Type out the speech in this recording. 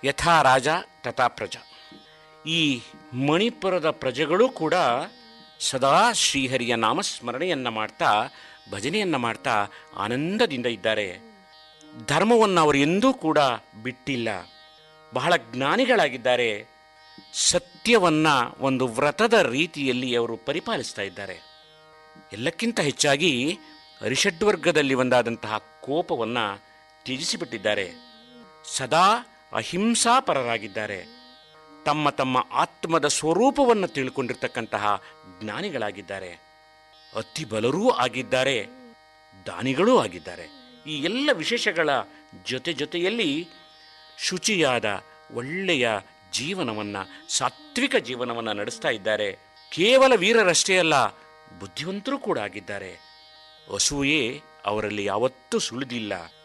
ಯಥಾ ರಾಜ ತಥಾ ಪ್ರಜಾ ಈ ಮಣಿಪುರದ ಪ್ರಜೆಗಳು ಕೂಡ ಸದಾ ಶ್ರೀಹರಿಯ ನಾಮಸ್ಮರಣೆಯನ್ನು ಮಾಡ್ತಾ ಭಜನೆಯನ್ನು ಮಾಡ್ತಾ ಆನಂದದಿಂದ ಇದ್ದಾರೆ ಧರ್ಮವನ್ನು ಅವರು ಎಂದೂ ಕೂಡ ಬಿಟ್ಟಿಲ್ಲ ಬಹಳ ಜ್ಞಾನಿಗಳಾಗಿದ್ದಾರೆ ಸತ್ಯವನ್ನ ಒಂದು ವ್ರತದ ರೀತಿಯಲ್ಲಿ ಅವರು ಪರಿಪಾಲಿಸ್ತಾ ಇದ್ದಾರೆ ಎಲ್ಲಕ್ಕಿಂತ ಹೆಚ್ಚಾಗಿ ಅರಿಷಡ್ವರ್ಗದಲ್ಲಿ ಒಂದಾದಂತಹ ಕೋಪವನ್ನು ತ್ಯಜಿಸಿಬಿಟ್ಟಿದ್ದಾರೆ ಸದಾ ಅಹಿಂಸಾಪರರಾಗಿದ್ದಾರೆ ತಮ್ಮ ತಮ್ಮ ಆತ್ಮದ ಸ್ವರೂಪವನ್ನು ತಿಳ್ಕೊಂಡಿರ್ತಕ್ಕಂತಹ ಜ್ಞಾನಿಗಳಾಗಿದ್ದಾರೆ ಅತಿ ಬಲರೂ ಆಗಿದ್ದಾರೆ ದಾನಿಗಳೂ ಆಗಿದ್ದಾರೆ ಈ ಎಲ್ಲ ವಿಶೇಷಗಳ ಜೊತೆ ಜೊತೆಯಲ್ಲಿ ಶುಚಿಯಾದ ಒಳ್ಳೆಯ ಜೀವನವನ್ನು ಸಾತ್ವಿಕ ಜೀವನವನ್ನು ನಡೆಸ್ತಾ ಇದ್ದಾರೆ ಕೇವಲ ವೀರರಷ್ಟೇ ಅಲ್ಲ ಬುದ್ಧಿವಂತರು ಕೂಡ ಆಗಿದ್ದಾರೆ ಅಸೂಯೆ ಅವರಲ್ಲಿ ಯಾವತ್ತೂ ಸುಳಿದಿಲ್ಲ